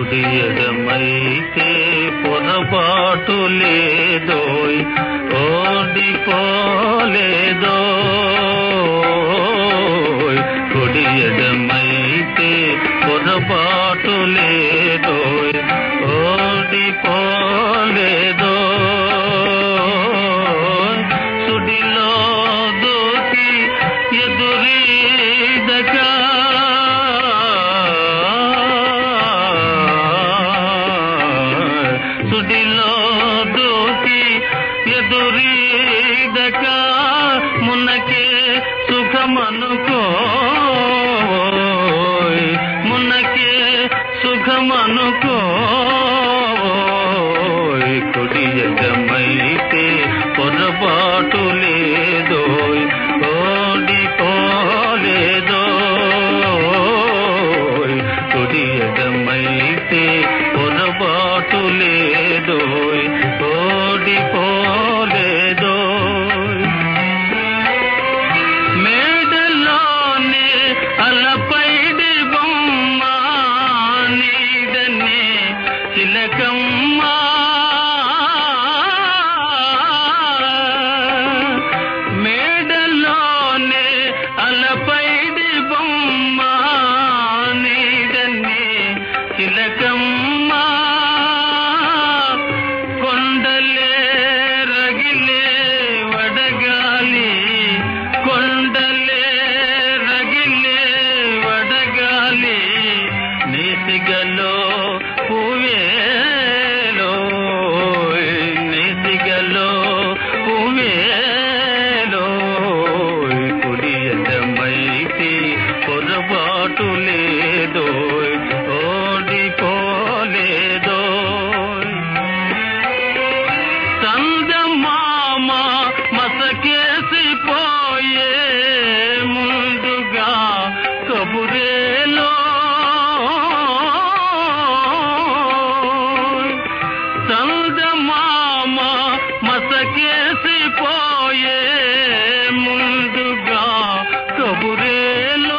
కుడి ఎడమైతే పొరపాటు లేదోయ్ ఓడిపోలేదోయ్ కుడి ఎడమైతే పొరపాటు లేదోయ్ ఓడిపోలేదోయ్ సుడిలో దూకి ఎదురీదగా సుడిలో దూకి ఎదురీదక మునకే సుఖమనుకో మునకే సుఖమనుకో కుడి ఎగమైతే పొరపాటు లేదోయ్ ఓడిపోలేదోయ్ కుడి ఎగమైతే పొరపాటు లేదోయ్ ఓడిపోలేదోయ్ మేడలోనే అలపైడి బొమ్మ నీడనే చిలకమ్మ మేడలోనే అలపైడి బొమ్మ నీడనే చిలకమ్మ కొండలే రగిలే వడగాలి కొండలే రగిలే వడగాలి నేసిగలో పువేలో నేసిగలో పువేలో కుడి ఎడమైతే పొరపాటు లేదోయ్ ఓడిపోలేదోయ్ చందమామ మసకేసిపోయే ముందుగా కబురేలో చందమామ మసకేసిపోయే ముందుగా కబురేలో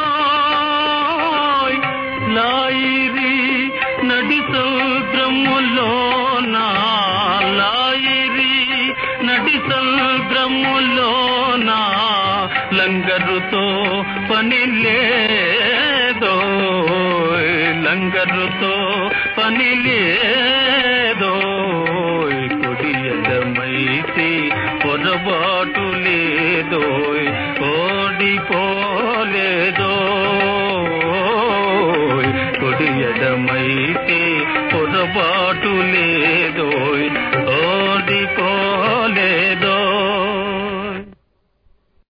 లాయిరి నడి సముద్రములోన లాయిరి నడి సముద్రములోన లంగరుతో పని లేదో లంగరుతో పని లేదో కుడి ఎడమైతే పొరపాటు లేదో ఓడిపోలేదో కొడి ఎడమైతే పొరపాటు లేదోయ్